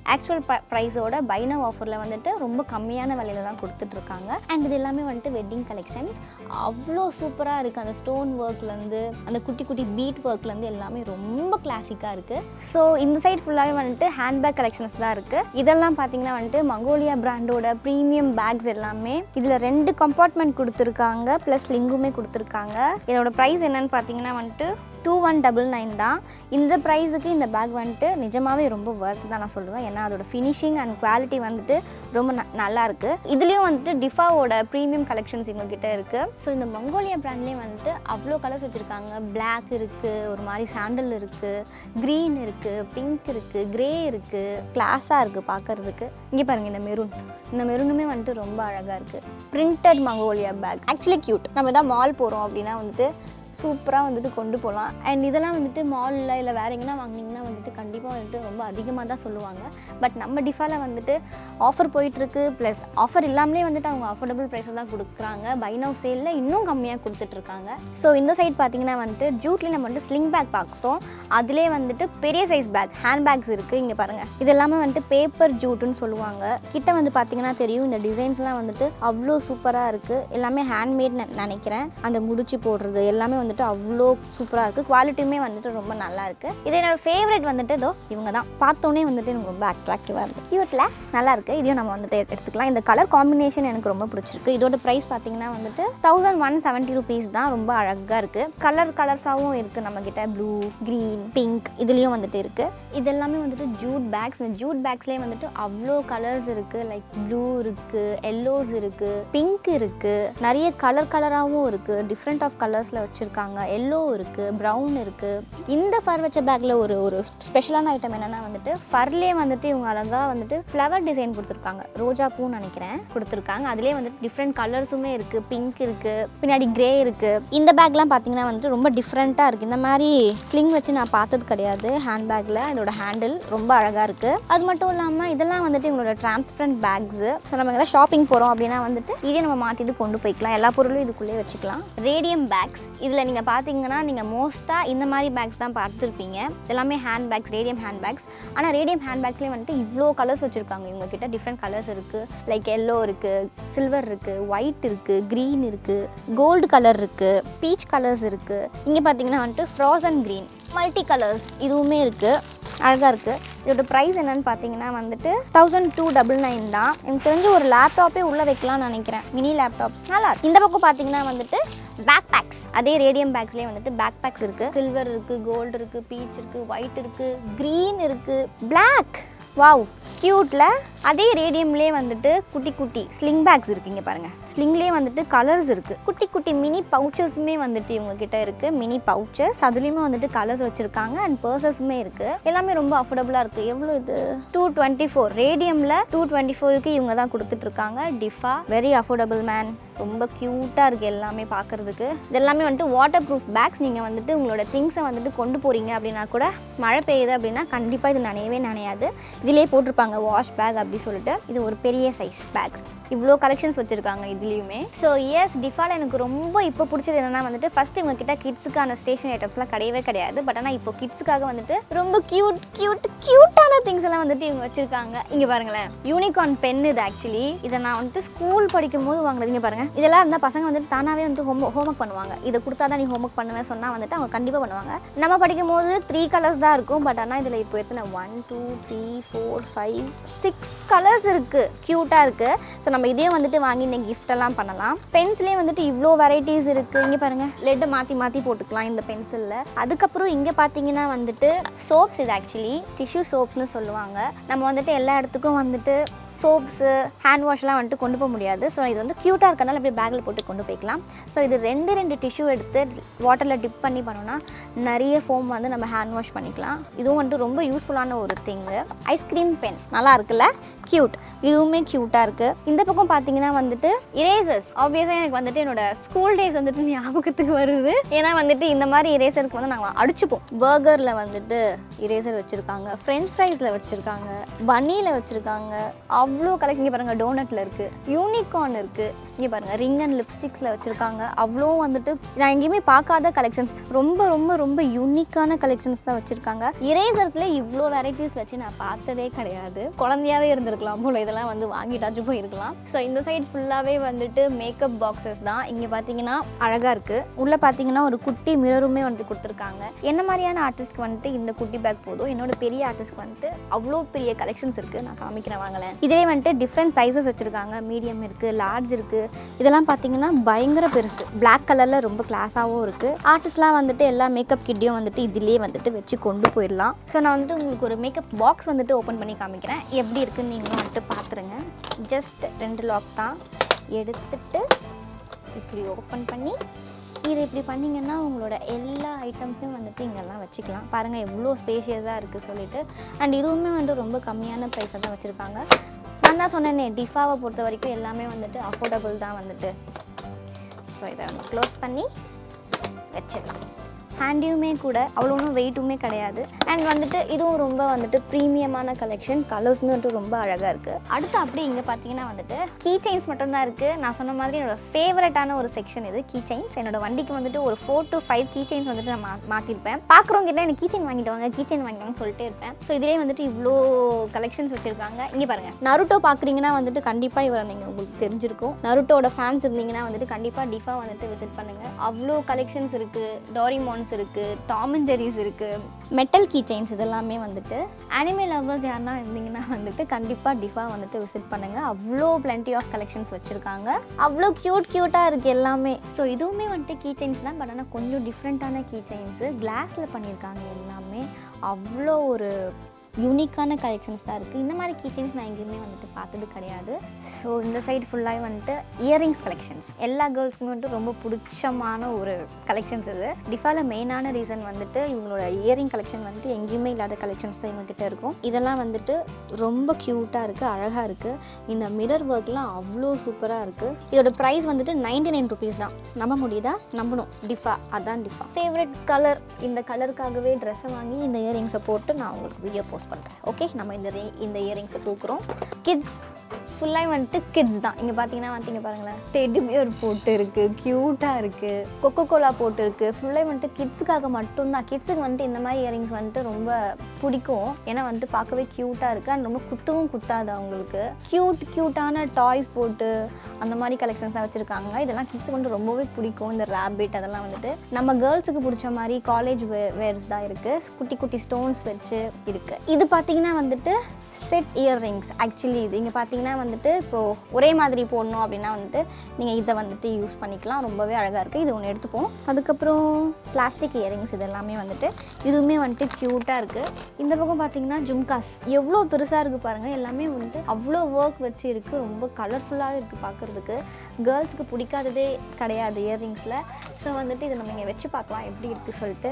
ஆக்சுவல் ப்ரைஸோட பைனவ் ஆஃபரில் வந்துட்டு ரொம்ப கம்மியான விலையில தான் கொடுத்துட்ருக்காங்க அண்ட் இது எல்லாமே வந்துட்டு வெட்டிங் கலெக்ஷன்ஸ் அவ்வளோ சூப்பராக இருக்குது அந்த ஸ்டோன் ஒர்க்லேருந்து அந்த குட்டி குட்டி பீட் ஒர்க்லேருந்து எல்லாமே ரொம்ப கிளாசிக்காக இருக்குது ஸோ இந்த சைட் ஃபுல்லாகவே வந்துட்டு ஹேண்ட்பேக் கலெக்ஷன்ஸ் தான் இருக்குது இதெல்லாம் பார்த்தீங்கன்னா வந்துட்டு மங்கோலியா பிராண்டோட ப்ரீமியம் பேக்ஸ் எல்லாமே இதில் ரெண்டு கம்பார்ட்மெண்ட் கொடுத்துருக்காங்க ப்ளஸ் லிங்குமே கொடுத்துருக்காங்க இதோட ப்ரைஸ் என்னன்னு பார்த்தீங்கன்னா வந்துட்டு டூ ஒன் டபுள் நைன் தான் இந்த ப்ரைஸுக்கு இந்த பேக் வந்துட்டு நிஜமாவே ரொம்ப ஒர்த் தான் நான் சொல்லுவேன் ஏன்னா அதோட ஃபினிஷிங் அண்ட் குவாலிட்டி வந்துட்டு ரொம்ப ந- நல்லா இருக்கு இதுலேயும் வந்துட்டு டிஃபாவோட ப்ரீமியம் கலெக்ஷன்ஸ் இவங்க கிட்ட இருக்கு ஸோ இந்த மங்கோலியா பிராண்ட்லேயே வந்துட்டு அவ்வளோ கலர்ஸ் வச்சுருக்காங்க Black இருக்கு ஒரு மாதிரி சாண்டல் இருக்கு க்ரீன் இருக்கு பிங்க் இருக்கு கிரே இருக்கு கிளாஸாக இருக்கு பார்க்கறதுக்கு இங்கே பாருங்க இந்த மெரூன் இந்த மெரூனுமே வந்துட்டு ரொம்ப அழகாக இருக்கு printed Mongolia bag actually cute நம்ம தான் மால் போகிறோம் அப்படின்னா வந்துட்டு சூப்பராக வந்துட்டு கொண்டு போகலாம் அண்ட் இதெல்லாம் வந்துட்டு மாலில் இல்லை வேற எங்கன்னா வாங்கினீங்கன்னா வந்துட்டு கண்டிப்பாக வந்துட்டு ரொம்ப அதிகமாக தான் சொல்லுவாங்க பட் நம்ம டிஃபாவில் வந்துட்டு ஆஃபர் போயிட்டுருக்கு ப்ளஸ் ஆஃபர் இல்லாமலே வந்துட்டு அவங்க அஃபோர்டபுள் ப்ரைஸில் தான் கொடுக்குறாங்க பை நவ் சேலில் இன்னும் கம்மியாக கொடுத்துட்ருக்காங்க ஸோ இந்த சைட் பார்த்தீங்கன்னா வந்துட்டு ஜூட்லேயே நம்ம வந்துட்டு ஸ்லிங் பேக் பார்த்தோம் அதிலே வந்துட்டு பெரிய சைஸ் பேக் ஹேண்ட் பேக்ஸ் இருக்குது இங்கே பாருங்கள் இது எல்லாமே வந்துட்டு பேப்பர் ஜூட்டுன்னு சொல்லுவாங்க கிட்ட வந்து பார்த்தீங்கன்னா தெரியும் இந்த டிசைன்ஸ்லாம் வந்துட்டு அவ்வளோ சூப்பராக இருக்குது எல்லாமே ஹேண்ட்மேட் நினைக்கிறேன் அந்த முடிச்சு போடுறது எல்லாமே வந்துட்டு அவ்வளோ சூப்பராக இருக்குது குவாலிட்டியுமே வந்துட்டு ரொம்ப நல்லா இருக்குது இது என்னோட ஃபேவரட் வந்துட்டு இதோ இவங்க தான் பார்த்தோன்னே வந்துட்டு எனக்கு ரொம்ப அட்ராக்டிவாக இருக்குது கியூட்டில் நல்லா இருக்குது இதையும் நம்ம வந்துட்டு எடுத்துக்கலாம் இந்த கலர் காம்பினேஷன் எனக்கு ரொம்ப பிடிச்சிருக்கு இதோட ப்ரைஸ் பார்த்தீங்கன்னா வந்துட்டு தௌசண்ட் ஒன் செவன்ட்டி ருபீஸ் தான் ரொம்ப அழகாக இருக்குது கலர் கலர்ஸாகவும் இருக்குது நம்மக்கிட்ட ப்ளூ க்ரீன் பிங்க் இதுலேயும் வந்துட்டு இருக்குது இது எல்லாமே வந்துட்டு ஜூட் பேக்ஸ் இந்த ஜூட் பேக்ஸ்லேயே வந்துட்டு அவ்வளோ கலர்ஸ் இருக்குது லைக் ப்ளூ இருக்குது எல்லோஸ் இருக்குது பிங்க் இருக்குது நிறைய கலர் கலராகவும் இருக்குது டிஃப்ரெண்ட் ஆஃப் கலர்ஸில் வச்சுருக்காங்க எல்லோ இருக்குது ப்ரௌன் இருக்குது இந்த ஃபர் வச்ச பேக்கில் ஒரு ஒரு ஸ்பெஷலான ஐட்டம் என்னென்னா வந்துட்டு ஃபர்லேயே வந்துட்டு இவங்க அழகாக வந்துட்டு ஃப்ளவர் டிசைன் கொடுத்துருக்காங்க ரோஜா பூன்னு நினைக்கிறேன் கொடுத்துருக்காங்க அதுலேயே வந்துட்டு டிஃப்ரெண்ட் கலர்ஸுமே இருக்குது பிங்க் இருக்குது பின்னாடி கிரே இருக்குது இந்த பேக்லாம் பார்த்தீங்கன்னா வந்துட்டு ரொம்ப டிஃப்ரெண்ட்டாக இருக்குது இந்த மாதிரி ஸ்லிங் வச்சு நான் பார்த்தது கிடையாது ஹேண்ட் பேக்கில் இதோட ஹேண்டில் ரொம்ப அழகாக இருக்குது அது மட்டும் இல்லாமல் இதெல்லாம் வந்துட்டு இவங்களோட டிரான்ஸ்பரண்ட் பேக்ஸு ஸோ நம்ம எதாவது ஷாப்பிங் போகிறோம் அப்படின்னா வந்துட்டு இதே நம்ம மாட்டிட்டு கொண்டு போய்க்கலாம் எல்லா பொருளும் இதுக்குள்ளேயே வச்சுக்கலாம் ரேடியம் பேக்ஸ் இதில் நீங்கள் பார்த்தீங்கன்னா நீங்கள் மோஸ்ட்டாக இந்த மாதிரி பேக்ஸ் தான் பார்த்துருப்பீங்க எல்லாமே hand bags radium hand bags ஆனால் ரேடியம் ஹேண்ட் பேக்ஸ்லேயே வந்துட்டு இவ்வளோ கலர்ஸ் வச்சுருக்காங்க இவங்க கிட்ட டிஃப்ரெண்ட் கலர்ஸ் இருக்குது லைக் எல்லோ இருக்குது சில்வர் இருக்குது ஒயிட் இருக்குது க்ரீன் இருக்குது கோல்டு கலர் இருக்குது பீச் கலர்ஸ் இருக்குது இங்கே பார்த்தீங்கன்னா வந்துட்டு ஃப்ரோசன் க்ரீன் மல்டி கலர்ஸ் இதுவுமே இருக்குது அழகாக இருக்குது இதோட ப்ரைஸ் என்னன்னு பார்த்தீங்கன்னா வந்துட்டு தௌசண்ட் டூ டபுள் நைன் தான் எனக்கு தெரிஞ்சு ஒரு லேப்டாப்பே உள்ளே வைக்கலாம்னு நினைக்கிறேன் மினி லேப்டாப்ஸ் நல்லா இருக்கு. இந்த பக்கம் பார்த்தீங்கன்னா வந்துட்டு பேக் பேக்ஸ் அதே ரேடியம் பேக்ஸ்லேயே வந்துட்டு பேக் பேக்ஸ் இருக்குது சில்வர் இருக்குது கோல்டு இருக்குது பீச் இருக்குது ஒயிட் இருக்குது க்ரீன் இருக்குது பிளாக் வாவ் க்யூட்டில் அதே ரேடியம்லேயே வந்துட்டு குட்டி குட்டி ஸ்லிங் பேக்ஸ் இருக்குது இங்கே பாருங்கள் ஸ்லிங்லேயே வந்துட்டு கலர்ஸ் இருக்குது குட்டி குட்டி மினி பவுச்சஸுமே வந்துட்டு இவங்க கிட்ட இருக்குது மினி பவுச்சஸ் அதுலேயுமே வந்துட்டு கலர்ஸ் வச்சுருக்காங்க அண்ட் பர்சஸுமே இருக்குது எல்லாமே ரொம்ப அஃபோர்டபுளாக இருக்குது எவ்வளோ இது டூ டுவெண்ட்டி ஃபோர் ரேடியமில் டூ டுவெண்ட்டி ஃபோருக்கு இவங்க தான் கொடுத்துட்ருக்காங்க டிஃபா வெரி அஃபோர்டபுள் மேன் ரொம்ப க்யூட்டாக இருக்குது எல்லாமே பார்க்குறதுக்கு இது எல்லாமே வந்துட்டு வாட்டர் ப்ரூஃப் பேக்ஸ் நீங்கள் வந்துட்டு உங்களோட திங்ஸை வந்துட்டு கொண்டு போகிறீங்க அப்படின்னா கூட மழை பெய்யுது அப்படின்னா கண்டிப்பாக இது நனையவே நனையாது இதிலே போட்டிருப்பாங்க வாஷ் பேக் அப்படி சொல்லிட்டு இது ஒரு பெரிய சைஸ் பேக் இவ்வளோ கலெக்ஷன்ஸ் வச்சுருக்காங்க இதுலேயுமே ஸோ எஸ் டிஃபால் எனக்கு ரொம்ப இப்போ பிடிச்சது என்னன்னா வந்துட்டு ஃபஸ்ட் இவங்க கிட்ட கிட்ஸுக்கான ஸ்டேஷன் ஐட்டம்ஸ்லாம் கிடையவே கிடையாது பட் ஆனால் இப்போ கிட்ஸுக்காக வந்துட்டு ரொம்ப க்யூட் க்யூட் க்யூட்டான திங்ஸ் எல்லாம் வந்துட்டு இவங்க வச்சுருக்காங்க இங்கே பாருங்களேன் யூனிகார்ன் பென் இது ஆக்சுவலி இதை நான் வந்துட்டு ஸ்கூல் படிக்கும் போது வாங்கினது இங்கே பாருங்க இதெல்லாம் இருந்தால் பசங்க வந்துட்டு தானாகவே வந்து ஹோம் ஹோம்ஒர்க் பண்ணுவாங்க இதை கொடுத்தா தான் நீ ஹோம்ஒர்க் பண்ணுவேன் சொன்னால் வந்துட்டு அவங்க கண்டிப்பாக பண்ணுவாங்க நம்ம படிக்கும் போது த்ரீ கலர்ஸ் தான் இருக்கும் பட் ஆனால் இதில் இப்போ எத்தனை one two three four five six colours இருக்குது க்யூட்டாக இருக்குது ஸோ நம்ம இதையும் வந்துட்டு வாங்கி இந்த gift எல்லாம் பண்ணலாம் பென்சிலே வந்துட்டு இவ்வளோ வெரைட்டிஸ் இருக்குது இங்கே பாருங்கள் லெட்டை மாற்றி மாற்றி போட்டுக்கலாம் இந்த பென்சிலில் அதுக்கப்புறம் இங்கே பார்த்தீங்கன்னா வந்துட்டு சோப்ஸ் இது ஆக்சுவலி டிஷ்யூ சோப்ஸ்னு சொல்லுவாங்க நம்ம வந்துட்டு எல்லா இடத்துக்கும் வந்துட்டு சோப்ஸு ஹேண்ட் வாஷ்லாம் வந்துட்டு கொண்டு போக முடியாது ஸோ இது வந்து க்யூட்டாக இருக்கனால அப்படியே பேக்கில் போட்டு கொண்டு போய்க்கலாம் ஸோ இது ரெண்டு ரெண்டு டிஷ்யூ எடுத்து வாட்டரில் டிப் பண்ணி பண்ணோன்னா நிறைய ஃபோம் வந்து நம்ம ஹேண்ட் வாஷ் பண்ணிக்கலாம் இதுவும் வந்துட்டு ரொம்ப யூஸ்ஃபுல்லான ஒரு திங்கு ஐஸ்கிரீம் பென் நல்லா இருக்குல்ல க்யூட் இதுவுமே க்யூட்டாக இருக்குது இந்த பக்கம் பார்த்தீங்கன்னா வந்துட்டு இரேசர்ஸ் ஆப்வியஸாக எனக்கு வந்துட்டு என்னோட ஸ்கூல் டேஸ் வந்துட்டு ஞாபகத்துக்கு வருது ஏன்னா வந்துட்டு இந்த மாதிரி இரேசருக்கு வந்து நாங்கள் அடிச்சுப்போம் பர்கரில் வந்துட்டு இரேசர் வச்சுருக்காங்க ஃப்ரெஞ்ச் ஃப்ரைஸில் வச்சுருக்காங்க பன்னியில் வச்சுருக்காங்க அவ்வளோ கலெக்ஷன் இங்கே பாருங்கள் டோனட்டில் இருக்குது யூனிகார்ன் இருக்குது இங்கே பாருங்கள் ரிங் அண்ட் லிப்ஸ்டிக்ஸில் வச்சுருக்காங்க அவ்வளோ வந்துட்டு நான் எங்கேயுமே பார்க்காத கலெக்ஷன்ஸ் ரொம்ப ரொம்ப ரொம்ப யூனிக்கான கலெக்ஷன்ஸ் தான் வச்சுருக்காங்க இரேசர்ஸில் இவ்வளோ வெரைட்டிஸ் வச்சு நான் பார்த்ததே கிடையாது குழந்தையாவே இருந்திருக்கலாம் போல இதெல்லாம் வந்து வாங்கிட்டாச்சும் போயிருக்கலாம் ஸோ இந்த சைடு ஃபுல்லாகவே வந்துட்டு மேக்கப் பாக்ஸஸ் தான் இங்கே பார்த்தீங்கன்னா அழகாக இருக்குது உள்ளே பார்த்தீங்கன்னா ஒரு குட்டி மிரருமே வந்து கொடுத்துருக்காங்க என்ன மாதிரியான ஆர்டிஸ்ட்க்கு வந்துட்டு இந்த குட்டி பேக் போதும் என்னோட பெரிய ஆர்டிஸ்ட்க்கு வந்துட்டு அவ்வளோ பெரிய கலெக்ஷன்ஸ் இருக்குது நான் காமிக்கிறேன் வாங்கலேன் இதிலே வந்துட்டு டிஃப்ரெண்ட் சைஸஸ் வச்சுருக்காங்க மீடியம் இருக்குது லார்ஜ் இருக்குது இதெல்லாம் பார்த்தீங்கன்னா பயங்கர பெருசு பிளாக் கலரில் ரொம்ப கிளாஸாகவும் இருக்குது ஆர்டிஸ்ட்லாம் வந்துட்டு எல்லா மேக்கப் கிட்டையும் வந்துட்டு இதிலே வந்துட்டு வச்சு கொண்டு போயிடலாம் ஸோ நான் வந்துட்டு உங்களுக்கு ஒரு மேக்கப் பாக்ஸ் வந்துட்டு ஓப்பன் பண்ணி காமிக்கிறேன் எப்படி இருக்குன்னு நீங்களும் வந்துட்டு பார்த்துருங்க ஜஸ்ட் ரெண்டு லாக் தான் எடுத்துட்டு இப்படி ஓப்பன் பண்ணி இது இப்படி பண்ணிங்கன்னா உங்களோட எல்லா ஐட்டம்ஸையும் வந்துட்டு இங்கெல்லாம் வச்சுக்கலாம் பாருங்கள் எவ்வளோ ஸ்பேஷியஸாக இருக்குது சொல்லிட்டு அண்ட் இதுவுமே வந்து ரொம்ப கம்மியான ப்ரைஸை தான் வச்சுருப்பாங்க நான் தான் சொன்னேனே டிஃபாவை பொறுத்த வரைக்கும் எல்லாமே வந்துட்டு அஃபோர்டபுள் தான் வந்துட்டு ஸோ இதை வந்து க்ளோஸ் பண்ணி வச்சிடலாம் ஹேண்டியுமே கூட அவ்வளோ ஒன்றும் வெயிட்டுமே கிடையாது அண்ட் வந்துட்டு இதுவும் ரொம்ப வந்துட்டு ப்ரீமியமான கலெக்ஷன் கலர்ஸுமே வந்துட்டு ரொம்ப அழகாக இருக்குது அடுத்து அப்படி இங்கே பார்த்தீங்கன்னா வந்துட்டு கீ செயின்ஸ் மட்டும்தான் இருக்குது நான் சொன்ன மாதிரி என்னோட ஃபேவரட்டான ஒரு செக்ஷன் இது கீ செயின்ஸ் என்னோட வண்டிக்கு வந்துட்டு ஒரு four to five key chains வந்துட்டு நான் மா மாற்றிருப்பேன் பார்க்குறவங்க கிட்ட எனக்கு கீ செயின் வாங்கிட்டு வாங்க கீ செயின் வாங்கிட்டு சொல்லிட்டே இருப்பேன் ஸோ இதிலே வந்துட்டு இவ்வளோ கலெக்ஷன்ஸ் வச்சுருக்காங்க இங்கே பாருங்கள் நருட்டோ பார்க்குறீங்கன்னா வந்துட்டு கண்டிப்பாக இவரை நீங்கள் உங்களுக்கு தெரிஞ்சிருக்கும் நருட்டோட ஃபேன்ஸ் இருந்தீங்கன்னா வந்துட்டு கண்டிப்பாக டிஃபா வந்துட்டு விசிட் பண்ணுங்கள் அவ்வளோ கலெக்ஷன்ஸ் இருக்குது டாரிமான்ஸ் இருக்குது டாம் அண்ட் ஜெரிஸ் இருக்குது மெட்டல் கீ செயின்ஸ் இதெல்லாமே வந்துட்டு அனிமல் லவ்வர்ஸ் யாருன்னா இருந்தீங்கன்னா வந்துட்டு கண்டிப்பாக டிஃபா வந்துட்டு விசிட் பண்ணுங்கள் அவ்வளோ plenty ஆஃப் கலெக்ஷன்ஸ் வச்சுருக்காங்க அவ்வளோ க்யூட் க்யூட்டாக இருக்குது எல்லாமே ஸோ இதுவுமே வந்துட்டு கீ செயின்ஸ் தான் பட் ஆனால் கொஞ்சம் டிஃப்ரெண்ட்டான கீ செயின்ஸு கிளாஸில் பண்ணியிருக்காங்க எல்லாமே அவ்வளோ ஒரு யூனிக்கான கலெக்ஷன்ஸ் தான் இருக்குது இந்த மாதிரி கீச்சைன்ஸ் நான் எங்கேயுமே வந்துட்டு பார்த்தது கிடையாது ஸோ இந்த சைடு ஃபுல்லாக வந்துட்டு இயரிங்ஸ் கலெக்ஷன்ஸ் எல்லா கேர்ள்ஸ்க்குமே வந்துட்டு ரொம்ப பிடிச்சமான ஒரு கலெக்ஷன்ஸ் இது டிஃபாவில் மெயினான ரீசன் வந்துட்டு இவங்களோட இயரிங் கலெக்ஷன் வந்துட்டு எங்கேயுமே இல்லாத கலெக்ஷன்ஸ் தான் இவங்ககிட்ட இருக்கும் இதெல்லாம் வந்துட்டு ரொம்ப க்யூட்டாக இருக்குது அழகாக இருக்குது இந்த மிரர் ஒர்க்லாம் அவ்வளோ சூப்பராக இருக்குது இதோட ப்ரைஸ் வந்துட்டு நைன்டி நைன் ருபீஸ் தான் நம்ப முடியுதா நம்பணும் டிஃபா அதான் டிஃபா ஃபேவரட் கலர் இந்த கலருக்காகவே ட்ரெஸ்ஸை வாங்கி இந்த இயரிங்ஸை போட்டு நான் உங்களுக்கு வீடியோ போஸ்ட் பண்ணுறேன் ஓகே நம்ம இந்த ring- இந்த இயரிங்ஸை தூக்குறோம் கிட்ஸ் ஃபுல்லாக வந்துட்டு கிட்ஸ் தான் இங்கே பார்த்தீங்கன்னா வந்துட்டு பாருங்களேன் டெடி பியர் போட்டு இருக்குது க்யூட்டாக இருக்குது கொக்கோ கோலா போட்டு இருக்குது ஃபுல்லாக வந்துட்டு கிட்ஸுக்காக மட்டும்தான் கிட்ஸுக்கு வந்துட்டு இந்த மாதிரி இயரிங்ஸ் வந்துட்டு ரொம்ப பிடிக்கும் ஏன்னா வந்துட்டு பார்க்கவே க்யூட்டாக இருக்குது அண்ட் ரொம்ப குத்தவும் குத்தாது அவங்களுக்கு க்யூட் க்யூட்டான டாய்ஸ் போட்டு அந்த மாதிரி கலெக்ஷன்ஸ் தான் வச்சுருக்காங்க இதெல்லாம் கிட்ஸுக்கு வந்து ரொம்பவே பிடிக்கும் இந்த ரேபிட் அதெல்லாம் வந்துட்டு நம்ம கேர்ள்ஸுக்கு பிடிச்ச மாதிரி காலேஜ் வேர்ஸ் தான் இருக்குது குட்டி குட்டி ஸ்டோன்ஸ் வச்சு இருக்குது இது பார்த்தீங்கன்னா வந்துட்டு செட் இயர்ரிங்ஸ் ஆக்சுவலி இது இங்கே பார்த்தீங்கன்னா வந்துட்டு இப்போது ஒரே மாதிரி போடணும் அப்படின்னா வந்துட்டு நீங்கள் இதை வந்துட்டு யூஸ் பண்ணிக்கலாம் ரொம்பவே அழகாக இருக்குது இது ஒன்று எடுத்துப்போம் அதுக்கப்புறம் பிளாஸ்டிக் இயரிங்ஸ் இது எல்லாமே வந்துட்டு இதுவுமே வந்துட்டு க்யூட்டாக இருக்குது இந்த பக்கம் பார்த்தீங்கன்னா ஜும்காஸ் எவ்வளோ பெருசாக இருக்குது பாருங்கள் எல்லாமே வந்துட்டு அவ்வளோ ஒர்க் வச்சு இருக்குது ரொம்ப கலர்ஃபுல்லாக இருக்குது பார்க்குறதுக்கு கேர்ள்ஸுக்கு பிடிக்காததே கிடையாது இயர்ரிங்ஸில் ஸோ வந்துட்டு இதை நம்ம இங்கே வச்சு பார்க்கலாம் எப்படி இருக்குது சொல்லிட்டு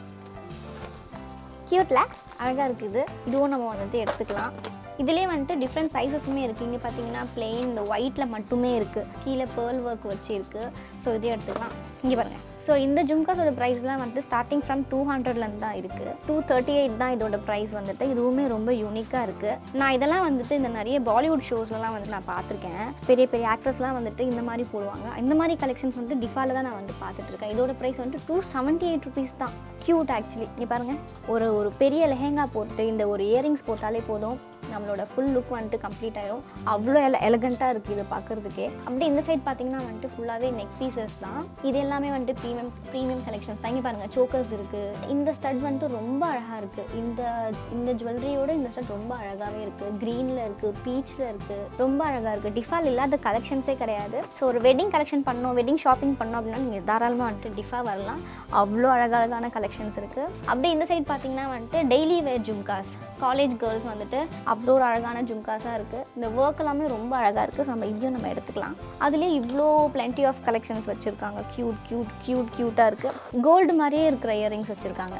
க்யூட்டில் அழகாக இருக்குது இதுவும் நம்ம வந்துட்டு எடுத்துக்கலாம் இதுலேயே வந்துட்டு டிஃப்ரெண்ட் சைஸஸுமே இருக்குது இங்கே பார்த்தீங்கன்னா plain இந்த ஒயிட்டில் மட்டுமே இருக்குது கீழே பேர்ல் ஒர்க் வச்சு இருக்குது ஸோ இதையும் எடுத்துக்கலாம் இங்கே பாருங்கள் ஸோ இந்த ஜும்காஸோட ப்ரைஸ்லாம் வந்துட்டு ஸ்டார்டிங் ஃப்ரம் டூ ஹண்ட்ரட்லேருந்து தான் இருக்குது டூ தேர்ட்டி எயிட் தான் இதோட ப்ரைஸ் வந்துட்டு இதுவுமே ரொம்ப யூனிக்காக இருக்குது நான் இதெல்லாம் வந்துட்டு இந்த நிறைய பாலிவுட் ஷோஸ்லலாம் வந்து நான் பார்த்துருக்கேன் பெரிய பெரிய ஆக்ட்ரஸ்லாம் வந்துட்டு இந்த மாதிரி போடுவாங்க இந்த மாதிரி கலெக்ஷன்ஸ் வந்துட்டு டிஃபாவில் தான் நான் வந்து பார்த்துட்டு இருக்கேன் இதோட ப்ரைஸ் வந்துட்டு டூ செவன்ட்டி எயிட் ருபீஸ் தான் க்யூட் ஆக்சுவலி இங்கே பாருங்கள் ஒரு ஒரு பெரிய லெஹெங்கா போட்டு இந்த ஒரு இயரிங்ஸ் போட்டாலே போதும் நம்மளோட ஃபுல் லுக் வந்துட்டு கம்ப்ளீட் ஆயிரும் அவ்வளோ எல எலகண்ட்டாக இருக்குது இது பார்க்குறதுக்கே அப்படியே இந்த சைட் பார்த்தீங்கன்னா வந்துட்டு ஃபுல்லாகவே நெக் பீசஸ் தான் இது எல்லாமே வந்துட்டு ப்ரீமியம் ப்ரீமியம் கலெக்ஷன்ஸ் தான் இங்கே பாருங்கள் சோக்கர்ஸ் இருக்குது இந்த ஸ்டட் வந்துட்டு ரொம்ப அழகாக இருக்குது இந்த இந்த ஜுவல்லரியோட இந்த ஸ்டட் ரொம்ப அழகாகவே இருக்குது க்ரீனில் இருக்குது பீச்சில் இருக்குது ரொம்ப அழகாக இருக்குது டிஃபால் இல்லாத கலெக்ஷன்ஸே கிடையாது ஸோ ஒரு வெட்டிங் கலெக்ஷன் பண்ணோம் வெட்டிங் ஷாப்பிங் பண்ணோம் அப்படின்னா நீங்கள் தாராளமாக வந்துட்டு டிஃபா வரலாம் அவ்வளோ அழகழகான கலெக்ஷன்ஸ் இருக்குது அப்படியே இந்த சைட் பார்த்தீங்கன்னா வந்துட்டு daily wear jhumkas college girls வந்துட்டு அவ்வளோ ஒரு அழகான ஜும்காஸாக இருக்குது இந்த ஒர்க் எல்லாமே ரொம்ப அழகாக இருக்குது ஸோ நம்ம இதையும் நம்ம எடுத்துக்கலாம் அதுலேயே இவ்வளோ plenty ஆஃப் கலெக்ஷன்ஸ் வச்சுருக்காங்க க்யூட் க்யூட் க்யூட் க்யூட்டாக இருக்குது கோல்டு மாதிரியே இருக்கிற இயரிங்ஸ் வச்சுருக்காங்க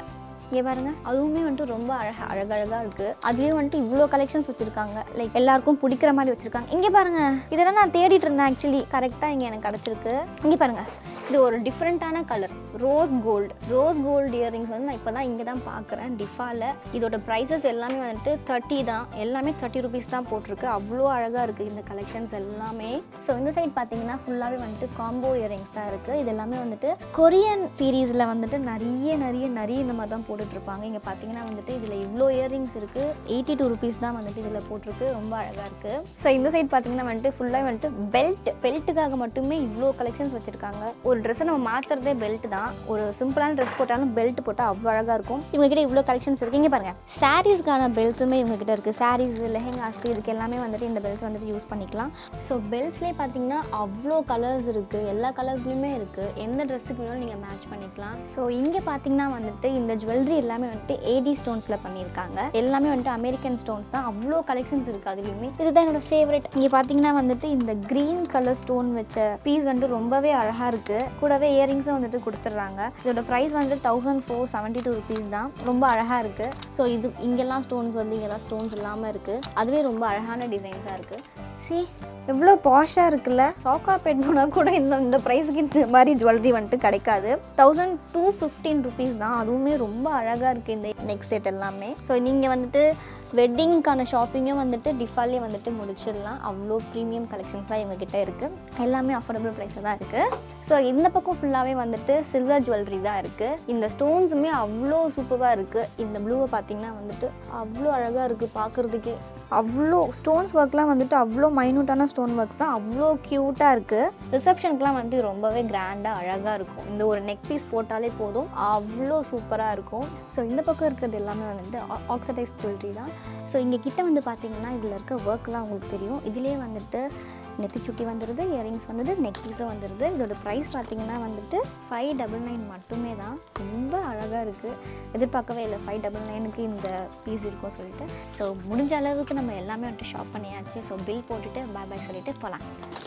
இங்கே பாருங்க அதுவுமே வந்துட்டு ரொம்ப அழகா அழகழகாக இருக்குது அதுலேயும் வந்துட்டு இவ்வளோ கலெக்ஷன்ஸ் வச்சுருக்காங்க லைக் எல்லாருக்கும் பிடிக்கிற மாதிரி வச்சுருக்காங்க இங்கே பாருங்க இதெல்லாம் நான் தேடிட்டு இருந்தேன் ஆக்சுவலி கரெக்டாக இங்கே எனக்கு கிடச்சிருக்கு இங்கே பாருங்க இது ஒரு டிஃப்ரெண்ட்டான colour rose gold rose gold earrings வந்து நான் இப்போ தான் இங்கே தான் பார்க்குறேன் டிஃபாவில் இதோட ப்ரைஸஸ் எல்லாமே வந்துட்டு தேர்ட்டி தான் எல்லாமே தேர்ட்டி ருபீஸ் தான் போட்டிருக்கு அவ்வளோ அழகாக இருக்குது இந்த கலெக்ஷன்ஸ் எல்லாமே ஸோ இந்த சைட் பார்த்தீங்கன்னா ஃபுல்லாகவே வந்துட்டு காம்போ இயரிங்ஸ் தான் இருக்குது இது எல்லாமே வந்துட்டு கொரியன் சீரீஸில் வந்துட்டு நிறைய நிறைய நிறைய இந்த மாதிரி தான் போட்டுட்ருப்பாங்க இங்கே பார்த்தீங்கன்னா வந்துட்டு இதில் இவ்வளோ இயரிங்ஸ் இருக்குது எயிட்டி டூ ருபீஸ் தான் வந்துட்டு இதில் போட்டிருக்கு ரொம்ப அழகாக இருக்குது ஸோ இந்த சைட் பார்த்தீங்கன்னா வந்துட்டு ஃபுல்லாக வந்துட்டு பெல்ட் பெல்ட்டுக்காக மட்டுமே இவ்வளோ கலெக்ஷன்ஸ் வச்சுருக்காங்க ஒரு ட்ரெஸ்ஸை நம்ம மாற்றுறதே பெல்ட் தான் ஒரு சிம்பிளான ட்ரெஸ் போட்டாலும் பெல்ட் போட்டால் அவ்வளோ அழகாக இருக்கும் இவங்க கிட்ட இவ்வளோ கலெக்ஷன்ஸ் இருக்குது இங்கே பாருங்கள் சாரீஸ்க்கான பெல்ட்ஸுமே இவங்க கிட்ட இருக்குது சாரீஸ் லெஹெங்காஸ்க்கு இதுக்கு எல்லாமே வந்துட்டு இந்த பெல்ட்ஸ் வந்துட்டு யூஸ் பண்ணிக்கலாம் ஸோ பெல்ட்ஸ்லேயே பார்த்தீங்கன்னா அவ்வளோ கலர்ஸ் இருக்குது எல்லா கலர்ஸ்லையுமே இருக்குது எந்த ட்ரெஸ்ஸுக்கு வேணாலும் நீங்கள் மேட்ச் பண்ணிக்கலாம் ஸோ இங்கே பார்த்தீங்கன்னா வந்துட்டு இந்த ஜுவல்லரி எல்லாமே வந்துட்டு ஏடி ஸ்டோன்ஸில் பண்ணியிருக்காங்க எல்லாமே வந்துட்டு அமெரிக்கன் ஸ்டோன்ஸ் தான் அவ்வளோ கலெக்ஷன்ஸ் இருக்குது அதுலேயுமே இதுதான் என்னோட ஃபேவரட் இங்கே பார்த்தீங்கன்னா வந்துட்டு இந்த க்ரீன் கலர் ஸ்டோன் வச்ச பீஸ் வந்துட்டு ரொம்பவே அழகாக இருக்குது கூடவே இயரிங்ஸும் வந்துட்டு கொடுத்துட்றாங்க இதோட ப்ரைஸ் வந்து thousand four seventy two rupees தான் ரொம்ப அழகாக இருக்குது ஸோ இது இங்கெல்லாம் ஸ்டோன்ஸ் வந்து இங்கெல்லாம் ஸ்டோன்ஸ் இல்லாமல் இருக்குது அதுவே ரொம்ப அழகான டிசைன்ஸாக இருக்குது சி எவ்வளோ பாஷாக இருக்குல்ல சாக்கா பெட் போனால் கூட இந்த இந்த ப்ரைஸுக்கு இந்த மாதிரி ஜுவல்லரி வந்துட்டு கிடைக்காது தௌசண்ட் டூ ஃபிஃப்டீன் ருபீஸ் தான் அதுவுமே ரொம்ப அழகாக இருக்குது இந்த நெக் செட் எல்லாமே ஸோ நீங்கள் வந்துட்டு வெட்டிங்க்கான ஷாப்பிங்கும் வந்துட்டு டிஃபாலே வந்துட்டு முடிச்சிடலாம் அவ்வளோ ப்ரீமியம் கலெக்ஷன்ஸ் தான் இவங்க கிட்ட இருக்குது எல்லாமே அஃபோர்டபுள் ப்ரைஸில் தான் இருக்குது ஸோ இந்த பக்கம் ஃபுல்லாகவே வந்துட்டு சில்வர் ஜுவல்லரி தான் இருக்குது இந்த ஸ்டோன்ஸுமே அவ்வளோ சூப்பராக இருக்குது இந்த ப்ளூவை பார்த்தீங்கன்னா வந்துட்டு அவ்வளோ அழகாக இருக்குது பார்க்குறதுக்கே அவ்வளோ ஸ்டோன்ஸ் ஒர்க்லாம் வந்துட்டு அவ்வளோ மைனூட்டான ஸ்டோன் ஒர்க்ஸ் தான் அவ்வளோ க்யூட்டாக இருக்குது ரிசப்ஷனுக்குலாம் வந்துட்டு ரொம்பவே கிராண்டாக அழகாக இருக்கும் இந்த ஒரு நெக் பீஸ் போட்டாலே போதும் அவ்வளோ சூப்பராக இருக்கும் ஸோ இந்த பக்கம் இருக்கிறது எல்லாமே வந்துட்டு ஆக்சிடைஸ் ஜுவல்லரி தான் ஸோ இங்கே கிட்ட வந்து பார்த்தீங்கன்னா இதில் இருக்க ஒர்க்லாம் உங்களுக்கு தெரியும் இதுலேயே வந்துட்டு நெத்தி சுட்டி வந்துடுது இயரிங்ஸ் வந்துட்டு நெக் பீஸும் வந்துடுது இதோட ப்ரைஸ் பார்த்தீங்கன்னா வந்துட்டு ஃபைவ் டபுள் நைன் மட்டுமே தான் ரொம்ப அழகாக இருக்குது எதிர்பார்க்கவே இல்லை ஃபைவ் டபுள் நைனுக்கு இந்த பீஸ் இருக்கும் சொல்லிட்டு ஸோ முடிஞ்ச அளவுக்கு நம்ம எல்லாமே வந்துட்டு ஷாப் பண்ணியாச்சு ஸோ பில் போட்டுட்டு பாய் பாய் சொல்லிட்டு போகலாம்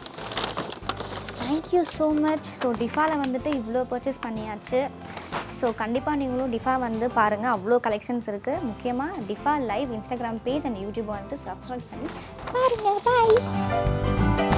தேங்க்யூ ஸோ மச் ஸோ டிஃபாவில் வந்துட்டு இவ்வளோ பர்ச்சேஸ் பண்ணியாச்சு ஸோ கண்டிப்பாக நீங்களும் டிஃபா வந்து பாருங்கள் அவ்வளோ கலெக்ஷன்ஸ் இருக்குது முக்கியமாக டிஃபா live Instagram page and YouTube வந்துட்டு சப்ஸ்கிரைப் பண்ணி பாருங்கள் பாய்